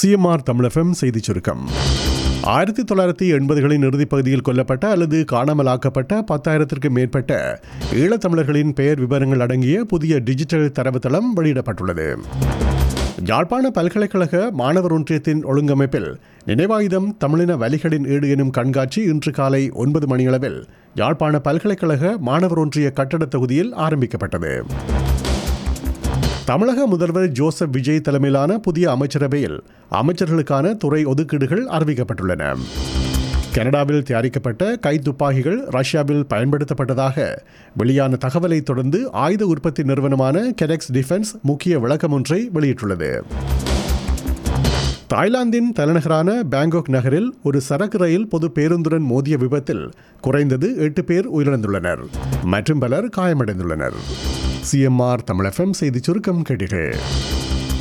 CMR தமிழகம் செய்திச் சுருக்கம் ஆயிரத்தி தொள்ளாயிரத்தி எண்பதுகளின் இறுதிப் பகுதியில் கொல்லப்பட்ட அல்லது காணாமலாக்கப்பட்ட பத்தாயிரத்திற்கும் மேற்பட்ட ஈழத்தமிழர்களின் பெயர் விவரங்கள் அடங்கிய புதிய டிஜிட்டல் தரவுத்தளம் வெளியிடப்பட்டுள்ளது யாழ்ப்பாண பல்கலைக்கழக மாணவர் ஒன்றியத்தின் ஒழுங்கமைப்பில் நினைவாயுதம் தமிழின வலிகளின் ஈடு எனும் கண்காட்சி இன்று காலை ஒன்பது மணியளவில் யாழ்ப்பாண பல்கலைக்கழக மாணவர் ஒன்றிய கட்டடத் தொகுதியில் ஆரம்பிக்கப்பட்டது தமிழக முதல்வர் ஜோசப் விஜய் தலைமையிலான புதிய அமைச்சரவையில் அமைச்சர்களுக்கான துறை ஒதுக்கீடுகள் அறிவிக்கப்பட்டுள்ளன கனடாவில் தயாரிக்கப்பட்ட கைத்துப்பாக்கிகள் ரஷ்யாவில் பயன்படுத்தப்பட்டதாக வெளியான தகவலை தொடர்ந்து ஆயுத உற்பத்தி நிறுவனமான கெடெக்ஸ் டிஃபென்ஸ் முக்கிய விளக்கம் ஒன்றை வெளியிட்டுள்ளது தாய்லாந்தின் தலைநகரான பாங்காக் நகரில் ஒரு சரக்கு ரயில் பொது பேருந்துடன் மோதிய விபத்தில் குறைந்தது எட்டு பேர் உயிரிழந்துள்ளனர் மற்றும் பலர் காயமடைந்துள்ளனர் சிஎம்ஆர் தமிழ் எஃப்எம் செய்தி சுருக்கம் கேட்டீர்கள்